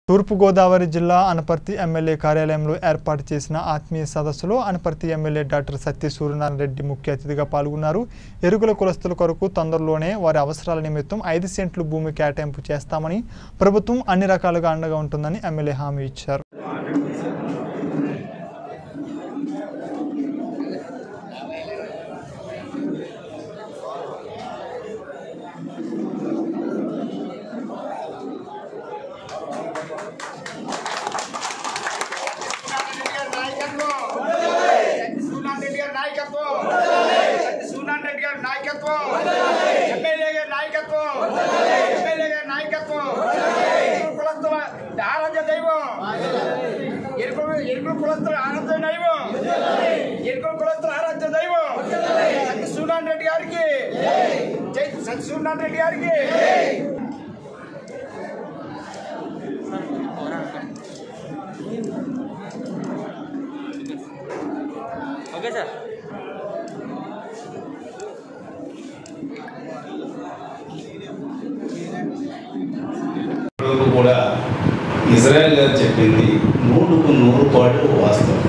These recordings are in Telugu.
తూర్పుగోదావరి జిల్లా అనపర్తి ఎమ్మెల్యే కార్యాలయంలో ఏర్పాటు చేసిన ఆత్మీయ సదస్సులో అనపర్తి ఎమ్మెల్యే డాక్టర్ సత్య సూర్యనారాయణ రెడ్డి ముఖ్య అతిథిగా పాల్గొన్నారు ఎరుకుల కులస్తుల కొరకు తొందరలోనే వారి అవసరాల నిమిత్తం ఐదు సెంట్లు భూమి కేటాయింపు చేస్తామని ప్రభుత్వం అన్ని రకాలుగా అండగా ఉంటుందని ఎమ్మెల్యే హామీ ఇచ్చారు సూనాన్ రెడ్డి గారి నాయకత్వం సూనాన్ రెడ్డి గారి నాయకత్వం ఎమ్మెల్యే గారి నాయకత్వం ఎమ్మెల్యే గారి నాయకత్వం ఎరుకుల కులస్తుల ఆరాధ్య దైవం ఎరుకుల ఎరుకుల కులస్తుల ఆరాధ్య దైవం ఎరుకుల కులస్తుల ఆరాధ్య దైవం సత్య సూనాన్ రెడ్డి గారికి జై సత్య సూనాన్ రెడ్డి గారికి ఓకే సార్ వరకు కూడా ఇజ్రాయెల్ గారు చెప్పింది నూటుకు నూరు పాటు వాస్తవం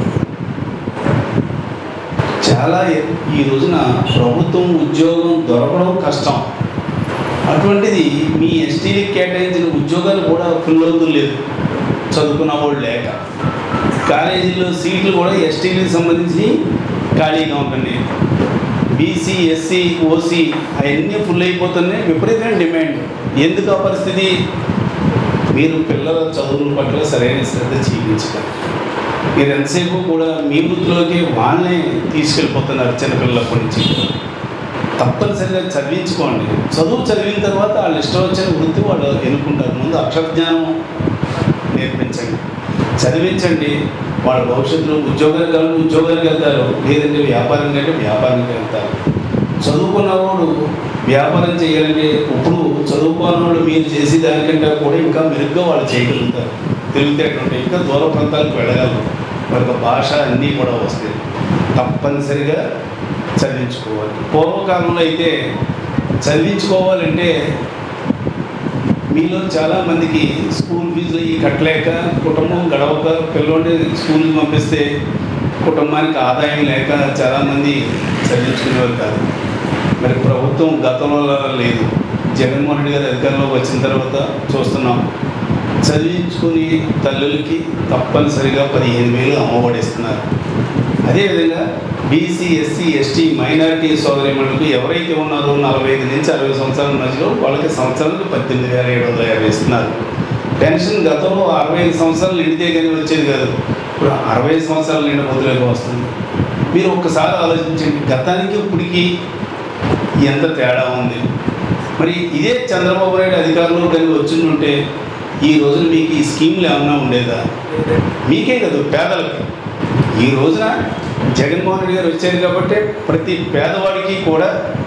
చాలా ఎ- ఈ రోజున ప్రభుత్వం ఉద్యోగం దొరకడం కష్టం అటువంటిది మీ ఎస్టీలకు కేటాయించిన ఉద్యోగాలు కూడా ఫుల్ అవుతులేదు చదువుకున్న వాళ్ళు లేక కాలేజీల్లో సీట్లు కూడా ఎస్టీలకు సంబంధించి ఖాళీగా ఉంటున్నాయి బీసీ ఎస్సీ ఓసీ అవన్నీ ఫుల్ అయిపోతున్నాయి విపరీతమైన డిమాండ్ ఎందుకు ఆ పరిస్థితి మీరు పిల్లల చదువుల పట్ల సరైన శ్రద్ధ చూపించగలరు మీరు ఎంతసేపు కూడా మీ వృత్తిలోకి వాళ్ళనే తీసుకెళ్ళిపోతున్నారు చిన్నపిల్లలప్పటి నుంచి తప్పనిసరిగా చదివించుకోండి చదువు చదివిన తర్వాత వాళ్ళు ఇష్టం వచ్చిన వృత్తి వాళ్ళు ఎన్నుకుంటారు ముందు అక్షరజ్ఞానం నేర్పించండి చదివించండి వాళ్ళ భవిష్యత్తులో ఉద్యోగాలు కావాలి ఉద్యోగాలకు వెళ్తారు లేదంటే వ్యాపారం కంటే వ్యాపారానికి వెళ్తారు చదువుకున్నవాడు వ్యాపారం చేయాలంటే ఇప్పుడు చదువుకున్నవాడు మీరు చేసే దానికంటే కూడా ఇంకా మెరుగ్గా వాళ్ళు చేయగలుగుతారు తెలివితేటంటే ఇంకా దూర ప్రాంతాలకు వెళ్ళగలరు వాళ్ళకి భాష అన్నీ కూడా వస్తాయి తప్పనిసరిగా చదివించుకోవాలి పూర్వకాలంలో అయితే చదివించుకోవాలంటే మీలో చాలామందికి స్కూల్ ఫీజులు అవి కట్టలేక కుటుంబం గడవక పిల్లోని స్కూల్కి పంపిస్తే కుటుంబానికి ఆదాయం లేక చాలామంది చదివించుకునేవారు కాదు మరి ప్రభుత్వం గతంలో లేదు జగన్మోహన్ రెడ్డి గారు అధికారంలోకి వచ్చిన తర్వాత చూస్తున్నాం చదివించుకుని తల్లులకి తప్పనిసరిగా పదిహేను వేలు అమ్మఒడిస్తున్నారు అదేవిధంగా బీసీ ఎస్సీ ఎస్టీ మైనారిటీ సోదరిమణులకు ఎవరైతే ఉన్నారో నలభై ఐదు నుంచి అరవై సంవత్సరాల మధ్యలో వాళ్ళకి సంవత్సరానికి పద్దెనిమిది వేల ఏడు వందల యాభై ఇస్తున్నారు పెన్షన్ గతంలో అరవై ఐదు సంవత్సరాలు నిండితే కానీ వచ్చేది కాదు ఇప్పుడు అరవై ఐదు సంవత్సరాలు నిండి మొదలుగా వస్తుంది మీరు ఒక్కసారి ఆలోచించండి గతానికి ఇప్పటికి ఎంత తేడా ఉంది మరి ఇదే చంద్రబాబు నాయుడు అధికారంలో కానీ వచ్చిందంటే ఈ రోజున మీకు ఈ స్కీమ్లు ఏమన్నా ఉండేదా మీకే కదా పేదలకు ఈ రోజున జగన్మోహన్ రెడ్డి గారు వచ్చారు కాబట్టి ప్రతి పేదవాడికి కూడా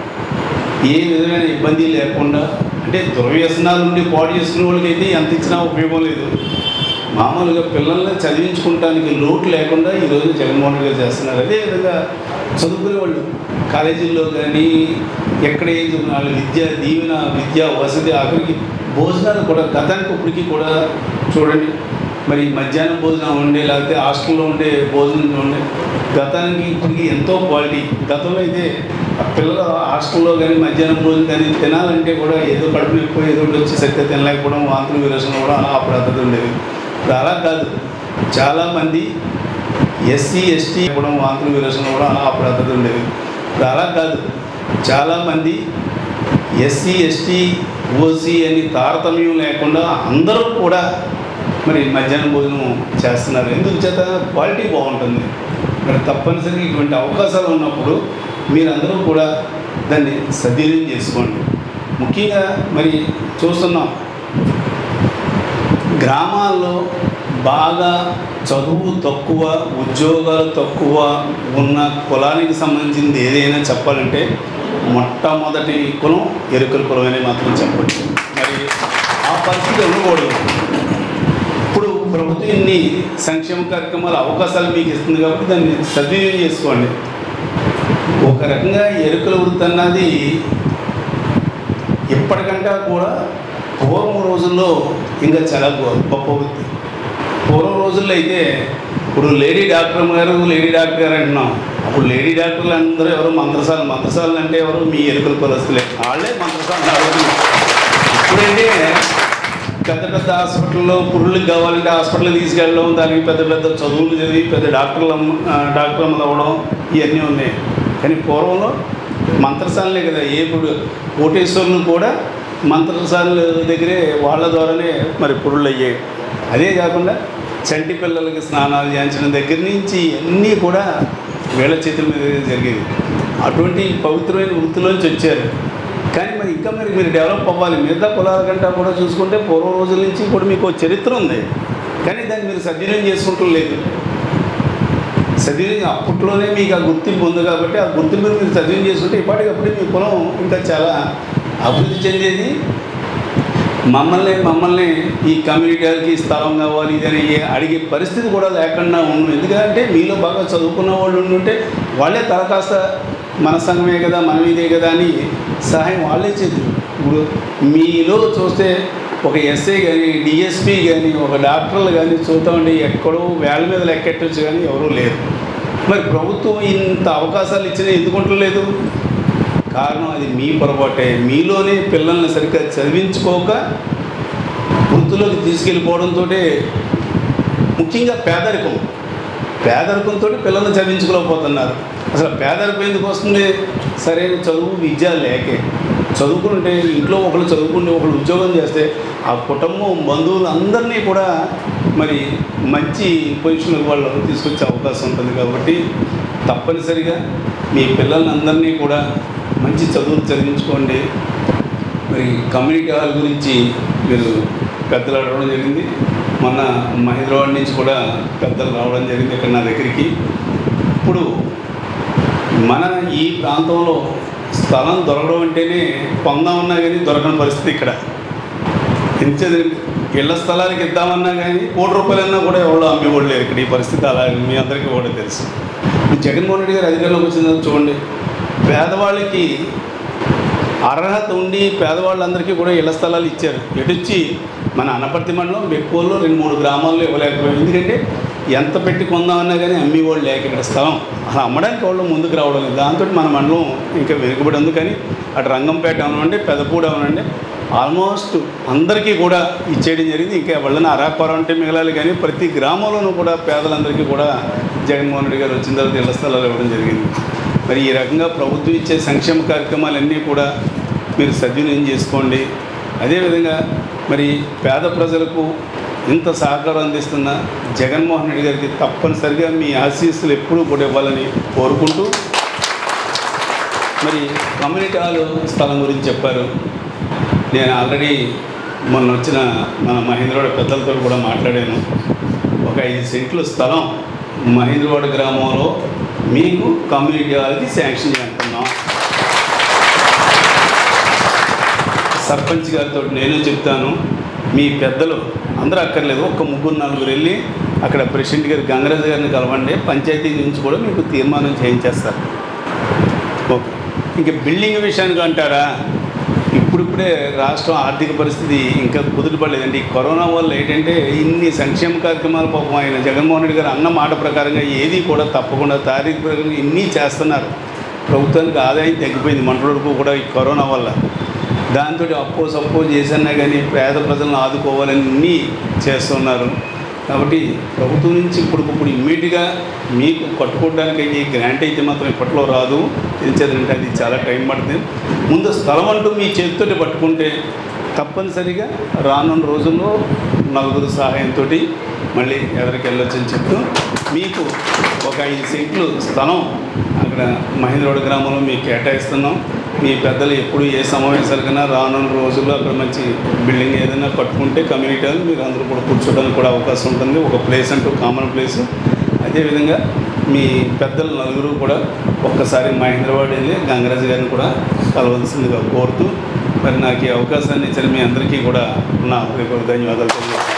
ఏ విధమైన ఇబ్బంది లేకుండా అంటే దుర్వ్యసనాల నుండి పాడు చేసుకునే వాళ్ళకి అయితే ఎంత ఇచ్చినా ఉపయోగం లేదు మామూలుగా పిల్లల్ని చదివించుకుంటానికి లోటు లేకుండా ఈరోజు జగన్మోహన్ రెడ్డి గారు చేస్తున్నారు అదేవిధంగా చదువుకునే వాళ్ళు కాలేజీల్లో కానీ ఎక్కడ ఏం చదివిన వాళ్ళ విద్య దీవెన విద్య వసతి ఆఖరికి భోజనాలు కూడా గతానికి ఇప్పటికీ కూడా చూడండి మరి మధ్యాహ్నం భోజనం ఉండే లేకపోతే హాస్టల్లో ఉండే భోజనం ఉండే గతానికి ఇప్పటికి ఎంతో క్వాలిటీ గతంలో అయితే ఆ పిల్లలు హాస్టల్లో కానీ మధ్యాహ్నం భోజనం కానీ తినాలంటే కూడా ఏదో కడుపు నొప్పి ఏదో ఒకటి వచ్చి సరిగ్గా తినలేకపోవడం వాంతులు విరోచన కూడా ఆ పద్ధతి ఉండేది ఇప్పుడు అలా కాదు చాలామంది ఎస్సీ ఎస్టీ కూడా వాంతులు విరోచన కూడా ఆ పద్ధతి ఉండేది ఇప్పుడు అలా కాదు చాలామంది ఎస్సీ ఎస్టీ ఓసీ అని తారతమ్యం లేకుండా అందరూ కూడా మరి మధ్యాహ్నం భోజనం చేస్తున్నారు ఎందుకు చేత క్వాలిటీ బాగుంటుంది మరి తప్పనిసరిగా ఇటువంటి అవకాశాలు ఉన్నప్పుడు మీరందరూ కూడా దాన్ని సద్వినియోగం చేసుకోండి ముఖ్యంగా మరి చూస్తున్నాం గ్రామాల్లో బాగా చదువు తక్కువ ఉద్యోగాలు తక్కువ ఉన్న కులానికి సంబంధించింది ఏదైనా చెప్పాలంటే మొట్టమొదటి కులం ఎరుకల కులం అని మాత్రం చెప్పండి మరి ఆ పరిస్థితి ఉండకూడదు ఇప్పుడు ప్రభుత్వం ఇన్ని సంక్షేమ కార్యక్రమాల అవకాశాలు మీకు ఇస్తుంది కాబట్టి దాన్ని సద్వినియోగం చేసుకోండి ఒక రకంగా ఎరుకల వృత్తి అన్నది ఇప్పటికంటే కూడా పూర్వం రోజుల్లో ఇంకా చాలా గొ- గొప్ప వృత్తి పూర్వం రోజుల్లో అయితే ఇప్పుడు లేడీ డాక్టర్ గారు లేడీ డాక్టర్ గారు అంటున్నాం అప్పుడు లేడీ డాక్టర్లు అందరూ ఎవరు మంత్రసాల మంత్రసాలలు అంటే ఎవరు మీ ఎరుకల కొలస్తులే వాళ్ళే మంత్రసాల ఆ రోజుల్లో. ఇప్పుడంటే పెద్ద పెద్ద హాస్పిటల్లో పురుళ్ళకి కావాలంటే హాస్పిటల్కి తీసుకెళ్ళడం దానికి పెద్ద పెద్ద చదువులు చదివి పెద్ద డాక్టర్లు అమ్మ- ఆ, డాక్టర్లు అవ్వడం ఇవన్నీ ఉన్నాయి కానీ పూర్వంలో మంత్రసాలలే కదా ఏ ఇప్పుడు కోటేశ్వరులు కూడా మంత్రసాల దగ్గరే వాళ్ళ ద్వారానే మరి పురుళ్ళు అయ్యాయి అదే కాకుండా చంటి పిల్లలకి స్నానాలు చేయించడం దగ్గర నుంచి అన్నీ కూడా వేళ చేతుల మీద జరిగేది అటువంటి పవిత్రమైన వృత్తిలోంచి వచ్చారు కానీ మరి ఇంకా మరి మీరు డెవలప్ అవ్వాలి మిగతా కులాల కంటే కూడా చూసుకుంటే పూర్వ రోజుల నుంచి కూడా మీకు ఒక చరిత్ర ఉంది కానీ దాన్ని మీరు సద్వినియోగం చేసుకుంటూ లేదు సద్వినియోగం అప్పట్లోనే మీకు ఆ గుర్తింపు ఉంది కాబట్టి ఆ గుర్తింపు మీరు సద్వినియోగం చేసుకుంటే ఇప్పటికప్పుడే మీ కులం ఇంకా చాలా అభివృద్ధి చెందేది మమ్మల్ని మమ్మల్ని ఈ కమ్యూనిటీకి స్థలం కావాలి ఇదని అడిగే పరిస్థితి కూడా లేకుండా ఉండు ఎందుకంటే మీలో బాగా చదువుకున్న వాళ్ళు ఉండుంటే వాళ్ళే తలకాస్త మన సంఘమే కదా మనం ఇదే కదా అని సహాయం వాళ్ళే చేతులు ఇప్పుడు మీలో చూస్తే ఒక ఎస్ఐ కానీ డిఎస్పి కానీ ఒక డాక్టర్లు కానీ చూద్దామండి ఎక్కడో వేల మీద లెక్కెట్టచ్చు కానీ ఎవరూ లేరు మరి ప్రభుత్వం ఇంత అవకాశాలు ఇచ్చినా ఎందుకు లేదు కారణం అది మీ పొరపాటే మీలోనే పిల్లల్ని సరిగ్గా చదివించుకోక వృత్తిలోకి తీసుకెళ్ళిపోవడంతో ముఖ్యంగా పేదరికం పేదరికంతో పిల్లల్ని చదివించుకోలేకపోతున్నారు అసలు పేదరికం ఎందుకు వస్తుంది సరైన చదువు విద్య లేకే చదువుకుంటే ఇంట్లో ఒకళ్ళు చదువుకుంటే ఒకళ్ళు ఉద్యోగం చేస్తే ఆ కుటుంబం బంధువులు అందరినీ కూడా మరి మంచి పొజిషన్కి వాళ్ళు తీసుకొచ్చే అవకాశం ఉంటుంది కాబట్టి తప్పనిసరిగా మీ పిల్లల్ని అందరినీ కూడా మంచి చదువులు చదివించుకోండి మరి కమ్యూనిటీ హాల్ గురించి మీరు పెద్దలు అడగడం జరిగింది మొన్న హైదరాబాద్ నుంచి కూడా పెద్దలు రావడం జరిగింది ఇక్కడ నా దగ్గరికి ఇప్పుడు మన ఈ ప్రాంతంలో స్థలం దొరకడం అంటేనే పొందామన్నా కానీ దొరకని పరిస్థితి ఇక్కడ ఎంచేది ఇళ్ల స్థలానికి ఇద్దామన్నా కానీ కోటి రూపాయలన్నా కూడా ఎవరో అమ్మేవాళ్ళు లేరు ఇక్కడ ఈ పరిస్థితి అలా మీ అందరికీ కూడా తెలుసు ఇప్పుడు జగన్మోహన్ రెడ్డి గారు అధికారంలోకి వచ్చిన తర్వాత చూడండి పేదవాళ్ళకి అర్హత ఉండి పేదవాళ్ళందరికీ కూడా ఇళ్ల స్థలాలు ఇచ్చారు ఎటొచ్చి మన అనపర్తి మండలం బెక్కోల్లో రెండు మూడు గ్రామాల్లో ఇవ్వలేకపోయాం ఎందుకంటే ఎంత పెట్టి కొందామన్నా కానీ అమ్మి వాళ్ళు లేక ఇక్కడ స్థలం అలా అమ్మడానికి వాళ్ళు ముందుకు రావడం లేదు దాంతో మన మండలం ఇంకా వెనుకబడి ఉంది కానీ అటు రంగంపేట అవనండి పెదపూడి అవనండి ఆల్మోస్ట్ అందరికీ కూడా ఇచ్చేయడం జరిగింది ఇంకా వాళ్ళని అరాకొర ఉంటే మిగలాలి కానీ ప్రతి గ్రామంలోనూ కూడా పేదలందరికీ కూడా జగన్మోహన్ రెడ్డి గారు వచ్చిన తర్వాత ఇళ్ల స్థలాలు ఇవ్వడం జరిగింది మరి ఈ రకంగా ప్రభుత్వం ఇచ్చే సంక్షేమ కార్యక్రమాలన్నీ కూడా మీరు సద్వినియోగం చేసుకోండి అదేవిధంగా మరి పేద ప్రజలకు ఇంత సహకారం అందిస్తున్న జగన్మోహన్ రెడ్డి గారికి తప్పనిసరిగా మీ ఆశీస్సులు ఎప్పుడూ కూడా ఇవ్వాలని కోరుకుంటూ మరి కమ్యూనిటీ హాల్ స్థలం గురించి చెప్పారు నేను ఆల్రెడీ మొన్న వచ్చిన మన మహేంద్రవాడ పెద్దలతో కూడా మాట్లాడాను ఒక ఐదు సెంట్లు స్థలం మహేంద్రవాడ గ్రామంలో మీకు కమ్యూనిటీ హాల్కి శాంక్షన్ చేస్తున్నాం సర్పంచ్ గారితో నేను చెప్తాను మీ పెద్దలు అందరూ అక్కర్లేదు ఒక్క ముగ్గురు నలుగురు వెళ్ళి అక్కడ ప్రెసిడెంట్ గారు గంగరాజు గారిని కలవండి పంచాయతీ నుంచి కూడా మీకు తీర్మానం చేయించేస్తారు ఓకే ఇంక బిల్డింగ్ విషయానికి అంటారా ఇప్పుడిప్పుడే రాష్ట్రం ఆర్థిక పరిస్థితి ఇంకా కుదుటపడలేదండి ఈ కరోనా వల్ల ఏంటంటే ఇన్ని సంక్షేమ కార్యక్రమాలు పాపం ఆయన జగన్మోహన్ రెడ్డి గారు అన్న మాట ప్రకారంగా ఏది కూడా తప్పకుండా తారీఖు ప్రకారంగా ఇన్ని చేస్తున్నారు ప్రభుత్వానికి ఆదాయం తగ్గిపోయింది మన వరకు కూడా ఈ కరోనా వల్ల దాంతో అప్పో సప్పో చేసన్నా కానీ పేద ప్రజలను ఆదుకోవాలని అన్నీ చేస్తున్నారు కాబట్టి ప్రభుత్వం నుంచి ఇప్పుడుకిప్పుడు ఇమ్మీడియట్గా మీకు కట్టుకోవడానికి అయ్యే గ్రాంట్ అయితే మాత్రం ఇప్పట్లో రాదు తెలిసేదంటే అది చాలా టైం పడుతుంది ముందు స్థలం అంటూ మీ చేతితోటి పట్టుకుంటే తప్పనిసరిగా రానున్న రోజుల్లో నలుగురు సహాయంతో మళ్ళీ ఎదరికి వెళ్ళొచ్చని చెప్తూ మీకు ఒక ఐదు సెంట్లు స్థలం అక్కడ మహేంద్రవాడ గ్రామంలో మీకు కేటాయిస్తున్నాం మీ పెద్దలు ఎప్పుడు ఏ సమావేశాలకైనా రానున్న రోజుల్లో అక్కడ మంచి బిల్డింగ్ ఏదైనా కట్టుకుంటే కమ్యూనిటీ హాల్ మీరు అందరూ కూడా కూర్చోడానికి కూడా అవకాశం ఉంటుంది ఒక ప్లేస్ అంటూ కామన్ ప్లేస్ అదేవిధంగా మీ పెద్దలు నలుగురు కూడా ఒక్కసారి మహేంద్రవాడ వెళ్ళి గంగరాజు గారిని కూడా కలవలసిందిగా కోరుతూ మరి నాకు ఈ అవకాశాన్ని ఇచ్చిన మీ అందరికీ కూడా నా హృదయపూర్వక ధన్యవాదాలు తెలియజేస్తున్నాను